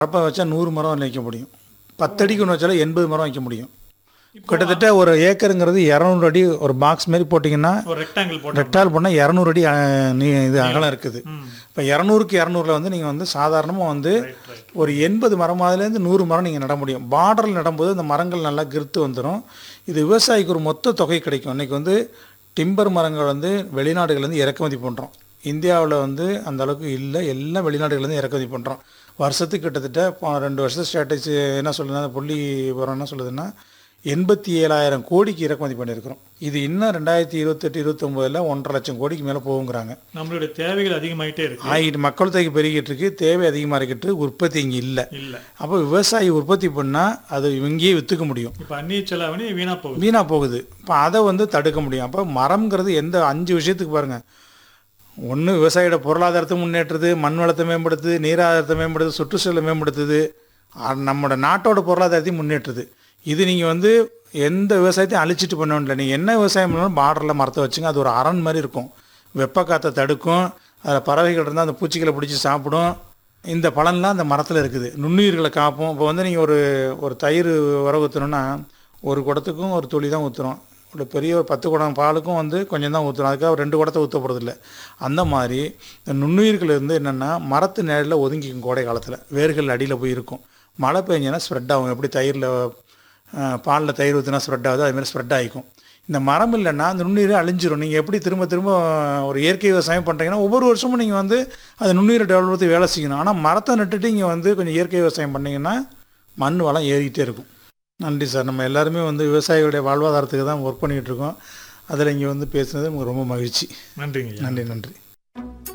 வரப்பை வச்சா நூறு மரம் வைக்க முடியும் பத்தடிக்கு ஒன்று வச்சாலும் எண்பது மரம் வைக்க முடியும் கிட்டத்தட்ட ஒரு ஏக்கருங்கிறது இரநூறு அடி ஒரு பாக்ஸ் மாதிரி போட்டிங்கன்னா ஒரு ரெக்டாங்கிள் போட்டு ரெட்டால் பண்ணால் இரநூறு அடி அஹ், நீ இது அகலம் இருக்குது இப்போ இரநூறுக்கு இரநூறுல வந்து நீங்கள் வந்து சாதாரணமாக வந்து ஒரு எண்பது மரமாதுலேருந்து நூறு மரம் நீங்கள் நட முடியும் பார்டரில் நடும்போது இந்த மரங்கள் நல்லா கிருத்து வந்துடும் இது விவசாயிக்கு ஒரு மொத்த தொகை கிடைக்கும் இன்றைக்கி வந்து டிம்பர் மரங்கள் வந்து வெளிநாடுகள்லேருந்து இறக்குமதி பண்ணுறோம் இந்தியாவில் வந்து அந்த அளவுக்கு இல்லை எல்லாம் வெளிநாடுகள்லேருந்து இறக்குமதி பண்ணுறோம் வருஷத்துக்கு கிட்டத்தட்ட இப்போ ரெண்டு வருஷம் ஸ்ட்ராட்டஜி என்ன சொல்லுதுன்னா அந்த புள்ளி உரம் என்ன சொல்லுதுன்னா எண்பத்தி ஏழாயிரம் கோடிக்கு இறக்குமதி பண்ணியிருக்கிறோம் இது இன்னும் ரெண்டாயிரத்தி இருபத்தெட்டு இருபத்தொம்போதில் ஒன்றரை லட்சம் கோடிக்கு மேலே போகுங்கிறாங்க நம்மளுடைய தேவைகள் அதிகமாயிட்டே இருக்கு ஆகிட்டு மக்கள் தொகை பெருகிட்டு இருக்கு தேவை அதிகமாக இருக்கிட்டு உற்பத்தி இங்கே இல்லை இல்ல அப்போ விவசாயி உற்பத்தி பண்ணால் அது இங்கேயே விற்றுக்க முடியும் இப்ப அந்நிய செலாவணி வீணா போகுது வீணாக போகுது இப்போ அதை வந்து தடுக்க முடியும் அப்போ மரம்ங்கிறது எந்த அஞ்சு விஷயத்துக்கு பாருங்கள் ஒன்று விவசாயியோட பொருளாதாரத்தை முன்னேற்றுது மண் வளத்தை மேம்படுத்துது நீராதாரத்தை மேம்படுத்துது சுற்றுச்சூழலை மேம்படுத்துது அ- நம்மளோட நாட்டோட பொருளாதாரத்தையும் முன்னேற்றுது இது நீங்கள் வந்து எந்த விவசாயத்தையும் அழிச்சிட்டு பண்ண வேண்டிய நீங்கள் என்ன விவசாயம் பண்ணாலும் பார்டரில் மரத்தை வச்சுங்க அது ஒரு அரண் மாதிரி இருக்கும் வெப்ப காற்றை தடுக்கும் அதில் பறவைகள் இருந்தால் அந்த பூச்சிகளை பிடிச்சி சாப்பிடும் இந்த பலன்லாம் அந்த மரத்தில் இருக்குது நுண்ணுயிர்களை காப்போம் இப்போ வந்து நீங்கள் ஒரு ஒரு தயிர் உர ஊற்றணுன்னா ஒரு குடத்துக்கும் ஒரு துளி தான் ஊற்றுறோம் ஒரு பெரிய ஒரு பத்து குடம் பாலுக்கும் வந்து கொஞ்சம் தான் ஊற்றுறோம் அதுக்காக ரெண்டு குடத்தை ஊற்ற போகிறதில்ல அந்த மாதிரி இந்த நுண்ணுயிர்கள் இருந்து என்னென்னா மரத்து நிழலில் ஒதுங்கிக்கும் கோடை காலத்தில் வேர்கள் அடியில் போய் இருக்கும் மழை பெஞ்சேன்னா ஸ்ப்ரெட் ஆகும் எப்படி தயிரில் பாலில் தயிர் ஊற்றினா ஸ்ப்ரெட் ஆகுது அதுமாதிரி ஸ்ப்ரெட் ஆகிக்கும் இந்த மரம் இல்லைன்னா அந்த நுண்ணுயிரை அழிஞ்சிரும் நீங்கள் எப்படி திரும்ப திரும்ப ஒரு இயற்கை விவசாயம் பண்ணுறீங்கன்னா ஒவ்வொரு வருஷமும் நீங்கள் வந்து அந்த நுண்ணுயிரை டெவலப் பண்ணி வேலை செய்யணும் ஆனால் மரத்தை நட்டுட்டு இங்கே வந்து கொஞ்சம் இயற்கை விவசாயம் பண்ணீங்கன்னா மண் வளம் ஏறிக்கிட்டே இருக்கும் நன்றி சார் நம்ம எல்லாருமே வந்து விவசாயிகளுடைய வாழ்வாதாரத்துக்கு தான் ஒர்க் பண்ணிகிட்டு இருக்கோம் அதில் இங்கே வந்து பேசுனது நமக்கு ரொம்ப மகிழ்ச்சி நன்றிங்க ஐயா. நன்றி நன்றி